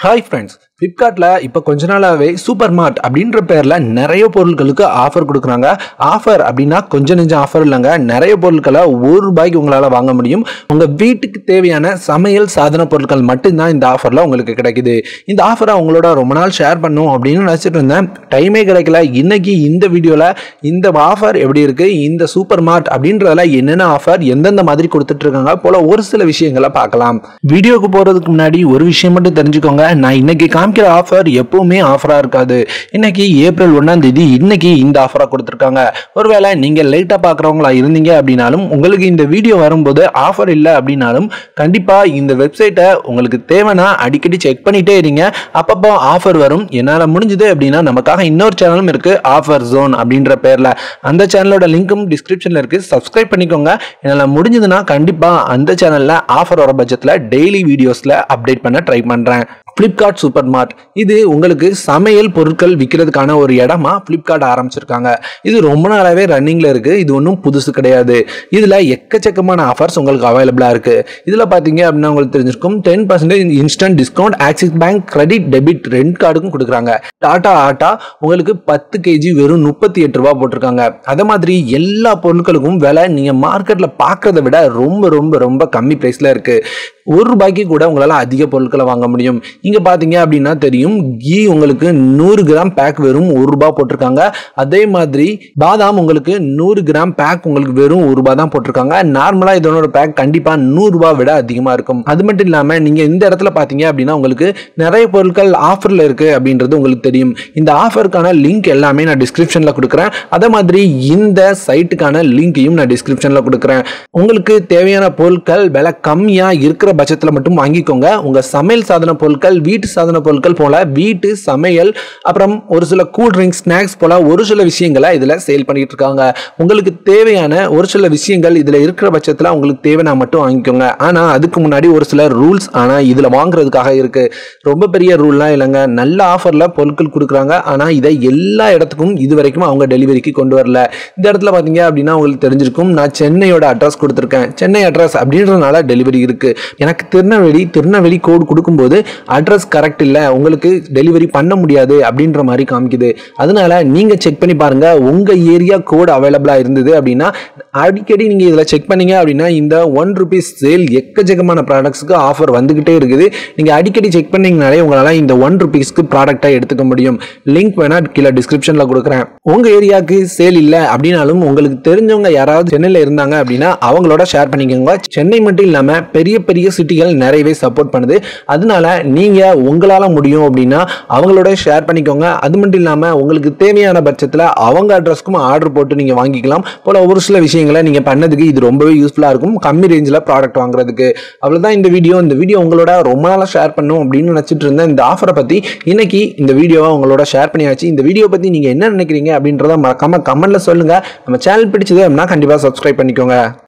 hi friends ஃப்ளிப்கார்ட்டில் இப்போ கொஞ்ச நாளாகவே சூப்பர் மார்ட் அப்படின்ற பேரில் நிறைய பொருட்களுக்கு ஆஃபர் கொடுக்குறாங்க ஆஃபர் அப்படின்னா கொஞ்சம் நெஞ்சம் ஆஃபர் இல்லைங்க நிறைய பொருட்களை ஒரு ரூபாய்க்கு உங்களால் வாங்க முடியும் உங்கள் வீட்டுக்கு தேவையான சமையல் சாதன பொருட்கள் மட்டும்தான் இந்த ஆஃபரில் உங்களுக்கு கிடைக்குது இந்த ஆஃபரை உங்களோட ரொம்ப நாள் ஷேர் பண்ணும் அப்படின்னு நினச்சிட்டு இருந்தேன் டைமே கிடைக்கல இன்னைக்கு இந்த வீடியோவில் இந்த ஆஃபர் எப்படி இருக்குது இந்த சூப்பர் மார்ட் அப்படின்றதுல என்னென்ன ஆஃபர் எந்தெந்த மாதிரி கொடுத்துட்டு இருக்காங்க போல ஒரு சில விஷயங்களை பார்க்கலாம் வீடியோக்கு போகிறதுக்கு முன்னாடி ஒரு விஷயம் மட்டும் தெரிஞ்சுக்கோங்க நான் இன்னைக்கு காமிக்கிற ஆஃபர் எப்பவுமே ஆஃபராக இருக்காது இன்னைக்கு ஏப்ரல் ஒன்றாம் தேதி இன்னைக்கு இந்த ஆஃபராக கொடுத்துருக்காங்க ஒருவேளை நீங்கள் லைட்டாக பார்க்குறவங்களா இருந்தீங்க அப்படின்னாலும் உங்களுக்கு இந்த வீடியோ வரும்போது ஆஃபர் இல்லை அப்படின்னாலும் கண்டிப்பாக இந்த வெப்சைட்டை உங்களுக்கு தேவைன்னா அடிக்கடி செக் பண்ணிட்டே இருங்க அப்பப்போ ஆஃபர் வரும் என்னால் முடிஞ்சது அப்படின்னா நமக்காக இன்னொரு சேனலும் இருக்குது ஆஃபர் ஜோன் அப்படின்ற பேரில் அந்த சேனலோட லிங்க்கும் டிஸ்கிரிப்ஷனில் இருக்குது சப்ஸ்கிரைப் பண்ணிக்கோங்க என்னால் முடிஞ்சதுன்னா கண்டிப்பாக அந்த சேனலில் ஆஃபர் வர பட்சத்தில் டெய்லி வீடியோஸில் அப்டேட் பண்ண ட்ரை பண்ணுறேன் ஃப்ளிப்கார்ட் சூப்பர் மார்ட் இது உங்களுக்கு சமையல் பொருட்கள் விற்கிறதுக்கான ஒரு இடமா ஃப்ளிப்கார்ட் ஆரம்பிச்சிருக்காங்க இது ரொம்ப நாளாகவே ரன்னிங்கில் இருக்குது இது ஒன்றும் புதுசு கிடையாது இதில் எக்கச்சக்கமான ஆஃபர்ஸ் உங்களுக்கு அவைலபிளாக இருக்குது இதில் பார்த்தீங்க அப்படின்னா உங்களுக்கு தெரிஞ்சிருக்கும் ten percentage instant discount Axis bank credit debit ரெண்டு கார்டுக்கும் கொடுக்குறாங்க டாடா ஆட்டா உங்களுக்கு பத்து கேஜி வெறும் முப்பத்தி எட்டு ரூபா போட்டிருக்காங்க அதே மாதிரி எல்லா பொருட்களுக்கும் விலை நீங்கள் மார்க்கெட்டில் பார்க்குறத விட ரொம்ப ரொம்ப ரொம்ப கம்மி ப்ரைஸில் இருக்குது ஒரு ரூபாய்க்கு கூட உங்களால் அதிக பொருட்களை வாங்க முடியும் இங்கே பார்த்தீங்க அப்படின்னா தெரியும் கீ உங்களுக்கு நூறு கிராம் பேக் வெறும் ஒரு ரூபா போட்டிருக்காங்க அதே மாதிரி பாதாம் உங்களுக்கு நூறு கிராம் பேக் உங்களுக்கு வெறும் ஒரு ரூபா தான் போட்டிருக்காங்க நார்மலாக இதனோட பேக் கண்டிப்பாக நூறுரூபா விட அதிகமாக இருக்கும் அது மட்டும் இல்லாமல் நீங்கள் இந்த இடத்துல பார்த்தீங்க அப்படின்னா உங்களுக்கு நிறைய பொருட்கள் ஆஃபரில் இருக்குது அப்படின்றது உங்களுக்கு தெரியும் இந்த ஆஃபருக்கான லிங்க் எல்லாமே நான் டிஸ்கிரிப்ஷனில் கொடுக்குறேன் அதே மாதிரி இந்த சைட்டுக்கான லிங்கையும் நான் டிஸ்கிரிப்ஷனில் கொடுக்குறேன் உங்களுக்கு தேவையான பொருட்கள் விலை கம்மியாக இருக்கிற பட்சத்தில் மட்டும் வாங்கிக்கோங்க உங்கள் சமையல் சாதன பொருட்கள் வீட்டு சாதன பொருட்கள் போல வீட்டு சமையல் அப்புறம் ஒரு சில கூல் ட்ரிங்க்ஸ் ஸ்நாக்ஸ் போல ஒரு சில விஷயங்களை இதில் சேல் பண்ணிட்டு இருக்காங்க உங்களுக்கு தேவையான ஒரு சில விஷயங்கள் இதில் இருக்கிற பட்சத்தில் உங்களுக்கு தேவைன்னா மட்டும் வாங்கிக்கோங்க ஆனால் அதுக்கு முன்னாடி ஒரு சில ரூல்ஸ் ஆனால் இதில் வாங்குறதுக்காக இருக்குது ரொம்ப பெரிய ரூல்லாம் இல்லைங்க நல்ல ஆஃபரில் பொருட்கள் கொடுக்குறாங்க ஆனால் இதை எல்லா இடத்துக்கும் இது வரைக்கும் அவங்க டெலிவரிக்கு கொண்டு வரல இந்த இடத்துல பார்த்தீங்க அப்படின்னா உங்களுக்கு தெரிஞ்சிருக்கும் நான் சென்னையோட அட்ரஸ் கொடுத்துருக்கேன் சென்னை அட்ரஸ் அப்படின்றதுனால டெலிவரி இருக்குது எனக்கு திருநெல்வேலி திருநெல்வேலி கோடு கொடுக்கும்போது அட்ரஸ் கரெக்ட் இல்லை உங்களுக்கு டெலிவரி பண்ண முடியாது அப்படின்ற மாதிரி காமிக்குது அதனால நீங்கள் செக் பண்ணி பாருங்கள் உங்கள் ஏரியா கோடு அவைலபிளாக இருந்தது அப்படின்னா அடிக்கடி நீங்கள் இதில் செக் பண்ணீங்க அப்படின்னா இந்த ஒன் ருபீஸ் சேல் எக்கச்சக்கமான ப்ராடக்ட்ஸுக்கு ஆஃபர் வந்துக்கிட்டே இருக்குது நீங்கள் அடிக்கடி செக் பண்ணீங்கனாலே உங்களால் இந்த ஒன் ருபீஸ்க்கு ப்ராடக்டை எடுத்துக்க முடியும் லிங்க் வேணால் கீழே டிஸ்கிரிப்ஷனில் கொடுக்குறேன் உங்கள் ஏரியாவுக்கு சேல் இல்லை அப்படின்னாலும் உங்களுக்கு தெரிஞ்சவங்க யாராவது சென்னையில் இருந்தாங்க அப்படின்னா அவங்களோட ஷேர் பண்ணிக்கோங்க சென்னை மட்டும் இல்லாமல் பெரிய பெரிய சிட்டிகள் நிறையவே சப்போர்ட் பண்ணுது அதனால நீங்கள் உங்களால் முடியும் அப்படின்னா அவங்களோட ஷேர் பண்ணிக்கோங்க அது மட்டும் இல்லாமல் உங்களுக்கு தேவையான பட்சத்தில் அவங்க அட்ரஸ்க்கும் ஆர்டர் போட்டு நீங்கள் வாங்கிக்கலாம் போல ஒரு சில விஷயங்களை நீங்கள் பண்ணதுக்கு இது ரொம்பவே யூஸ்ஃபுல்லாக இருக்கும் கம்மி ரேஞ்சில் ப்ராடக்ட் வாங்குறதுக்கு அவ்வளோதான் இந்த வீடியோ இந்த வீடியோ உங்களோட ரொம்ப நாளாக ஷேர் பண்ணும் அப்படின்னு நினச்சிட்டு இருந்தேன் இந்த ஆஃபரை பற்றி இன்னைக்கு இந்த வீடியோவை உங்களோட ஷேர் பண்ணியாச்சு இந்த வீடியோ பற்றி நீங்கள் என்ன நினைக்கிறீங்க அப்படின்றத மறக்காம கமெண்ட்ல சொல்லுங்கள் நம்ம சேனல் பிடிச்சது அப்படின்னா கண்டிப்பாக சப்ஸ்கிரைப் பண்ணிக்கோங்க